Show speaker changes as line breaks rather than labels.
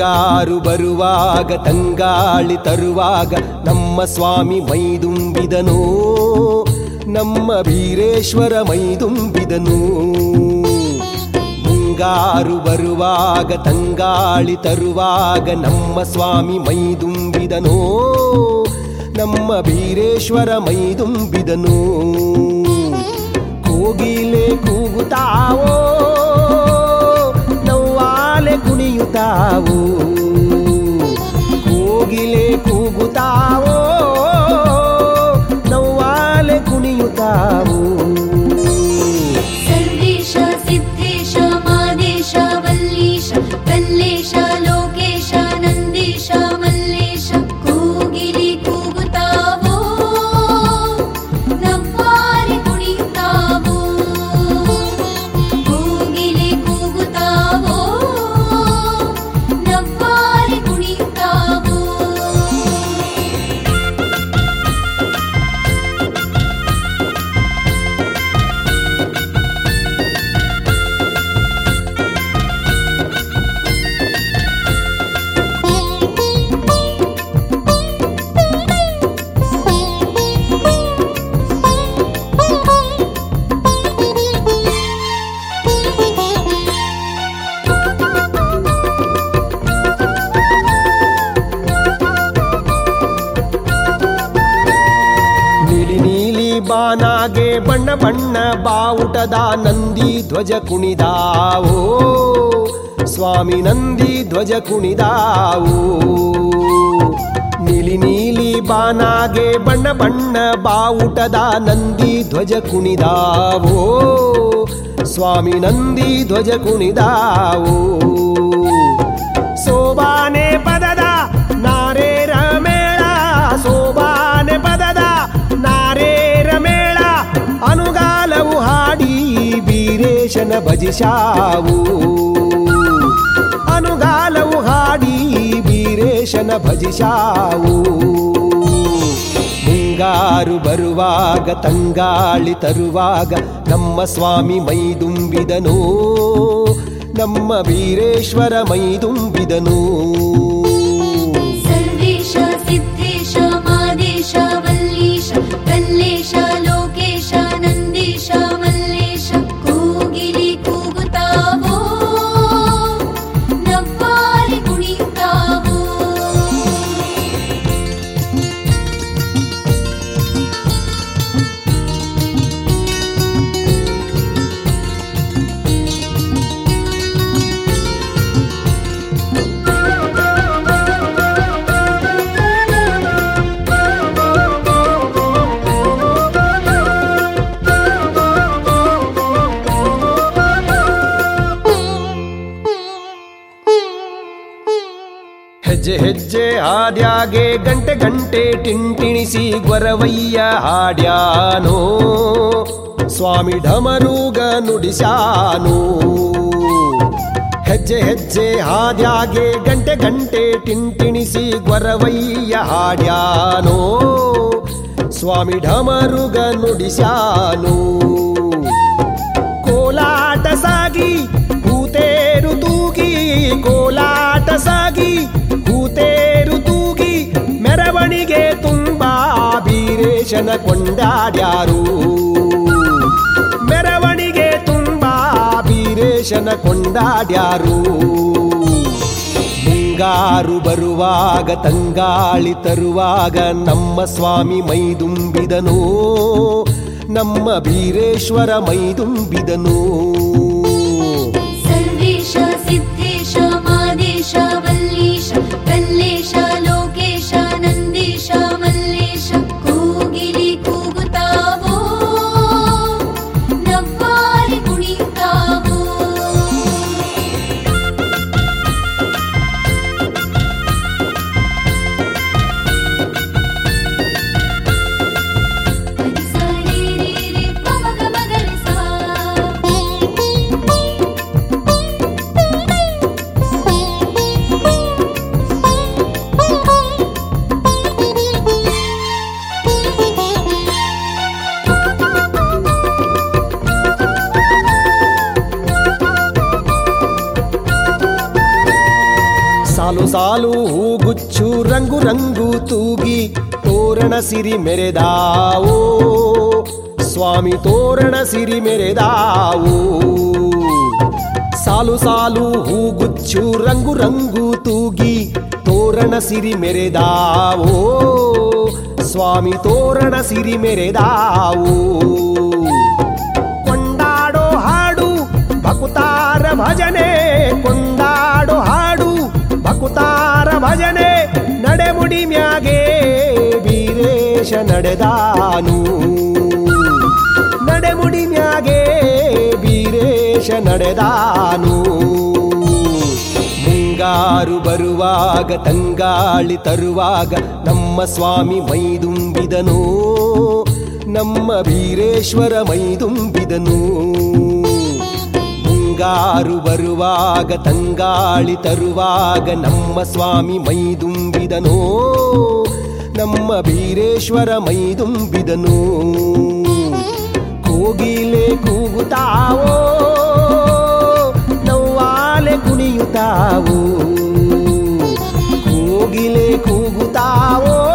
ಮುಂಗಾರು ಬರುವಾಗ ತಂಗಾಳಿ ತರುವಾಗ ನಮ್ಮ ಸ್ವಾಮಿ ಮೈದುಂಬಿದನು ನಮ್ಮ ಬೀರೇಶ್ವರ ಮೈದುಂಬಿದನು ಮುಂಗಾರು ಬರುವಾಗ ತಂಗಾಳಿ ತರುವಾಗ ನಮ್ಮ ಸ್ವಾಮಿ ಮೈದುಂಬಿದನು ನಮ್ಮ ಬೀರೇಶ್ವರ ಮೈದುಂಬಿದನು ಕೋಗಿಲೆ ಕೂಗುತ್ತಾವೋ ನವ್ವಾಲೆ ಕುಣಿಯುತ್ತಾವೋ ಕೋಗಿಲೆ ಕೂಗುತ್ತಾವೋ ನವ್ವಾಲೆ ಕುಣಿಯುತ್ತಾವೋ
सर्वेश सिद्धेश मादेश वल्लीश कल्लेश लोकेश नन्देश मल्लेश ಕೂಗಿಲಿ ಕೂಗುತ್ತಾವೋ ನವ್ವಾಲೆ ಕುಣಿಯುತ್ತಾವೋ ಕೂಗಿಲಿ ಕೂಗುತ್ತಾವೋ ನವ್ವಾಲೆ ಕುಣಿಯುತ್ತಾವೋ
ನೀಲಿ ನೀಲಿ ಬಾನಾಗೆ ಬಣ್ಣ ಬಣ್ಣ ಬಾವುಟದ ನಂದಿ ಧ್ವಜ ಕುಣಿದಾವೋ ಸ್ವಾಮಿ ನಂದಿ ಧ್ವಜ ಕುಣಿದಾವೋ ನೀಲಿ ನೀಲಿ ಬಾನಾಗೆ ಬಣ್ಣ ಬಣ್ಣ ಬಾವುಟದ ನಂದಿ ಧ್ವಜ ಕುಣಿದಾವೋ ಸ್ವಾಮಿ ನಂದಿ ಧ್ವಜ ಕುಣಿದಾವೋ ಸೋಬಾನೆ ಪದದ ನಾರೇರ ಮೇಳ ಸೋಬಾನೆ ಪದದ ನಾರೇರ ಮೇಳ ಅನುಗಾಲವು ಹಾಡಿ ಬೀರೇಶನ ಭಜಿಸಾವು ಅನುಗಾಲವು ಹಾಡಿ ಬೀರೇಶನ ಭಜಿಸಾವು ಮುಂಗಾರು ಬರುವಾಗ ತಂಗಾಳಿ ತರುವಾಗ ನಮ್ಮ ಸ್ವಾಮಿ ಮೈದುಂಬಿದನು ನಮ್ಮ ಬೀರೇಶ್ವರ ಮೈದುಂಬಿದನು
सर्वेश सिद्धेश मादेश वल्लीश कल्लेश लोकेश नन्देश मल्लेश ಕೂಗಿಲಿ ಕೂಗುತ್ತಾವೋ ನವ್ವಾಲೆ ಕುಣಿಯುತ್ತಾವೋ
ಹೆಜ್ಜೆ ಹೆಜ್ಜೆ ಹಾದ್ಯಾಗೆ ಗಂಟೆ ಗಂಟೆ ಟಿಂಟಿಣಿಸಿ ಗೊರವಯ್ಯ ಹಾಡ್ಯಾನೋ ಸ್ವಾಮಿ ಢಮರುಗ ನುಡಿಸಾನು ಹೆಜ್ಜೆ ಹೆಜ್ಜೆ ಹಾದ್ಯಾಗೆ ಗಂಟೆ ಗಂಟೆ ಟಿಂಟಿಣಿಸಿ ಗೊರವಯ್ಯ ಹಾಡ್ಯಾನೋ ಸ್ವಾಮಿ ಢಮರುಗ ನುಡಿಸಾನು ಕೋಲಾಟ ಸಾಗಿ ಕೂತೇರು ತೂಗಿ ಕೋಲಾಟ ಸಾಗಿ ಕೂತೇರು ತೂಗಿ ಮೆರವಣಿಗೆ ತುಂಬಾ ಬೀರೇಶನ ಕೊಂಡಾಡ್ಯಾರು ಮೆರವಣಿಗೆ ತುಂಬಾ ಬೀರೇಶನ ಕೊಂಡಾಡ್ಯಾರು ಮುಂಗಾರು ಬರುವಾಗ ತಂಗಾಳಿ ತರುವಾಗ ನಮ್ಮ ಸ್ವಾಮಿ ಮೈದುಂಬಿದನು ನಮ್ಮ ಬೀರೇಶ್ವರ ಮೈದುಂಬಿದನು
सर्वेश सिद्धेश मादेश वल्लीश कल्लेश लोकेश नन्देश मल्लेश ಕೂಗಿಲಿ ಕೂಗುತ್ತಾವೋ ನವ್ವಾಲೆ ಕುಣಿಯುತ್ತಾವೋ ಸಾ
ಸಾಲು ಹೂಗುಚ್ಚು ರಂಗು ರಂಗು ತೂಗಿ ತೋರಣ ಸಿರಿ ಮೆರೆದಾವೋ ಸ್ವಾಮಿ ತೋರಣ ಸಿರಿ ಮೆರೆದಾವೋ ಸಾಲು ಸಾಲು ಹೂಗುಚ್ಚು ರಂಗು ರಂಗು ತೂಗಿ ತೋರಣ ಸಿರಿ ಮೆರೆದಾವೋ ಸ್ವಾಮಿ ತೋರಣ ಸಿರಿ ಮೆರೆದಾವೋ ಕೊಂಡಾಡೋ ಹಾಡು ಭಕುತಾರ ಭಜನೆ ಕೊಂಡಾಡೋ ಹಾಡು ಭಕುತಾರ ಭಜನೆ ನಡೆಮುಡಿ ಮ್ಯಾಗೆ ವೀರೇಶ ನಡೆದಾನು ನಡೆಮುಡಿ ಮ್ಯಾಗೆ ವೀರೇಶ ನಡೆದಾನು ಮುಂಗಾರು ಬರುವಾಗ ತಂಗಾಳಿ ತರುವಾಗ ನಮ್ಮ ಸ್ವಾಮಿ ಮೈದುಂಬಿದನು ನಮ್ಮ ವೀರೇಶ್ವರ ಮೈದುಂಬಿದನು ಮುಂಗಾರು ಬರುವಾಗ ತಂಗಾಳಿ ತರುವಾಗ ನಮ್ಮ ಸ್ವಾಮಿ ಮೈದುಂಬಿದನು ನಮ್ಮ ವೀರೇಶ್ವರ ಮೈದುಂಬಿದನು ಕೋಗಿಲೆ ಕೂಗುತ್ತಾವೋ ನವ್ವಾಲೆ ಕುಣಿಯುತ್ತಾವೋ ಕೋಗಿಲೆ ಕೂಗುತ್ತಾವೋ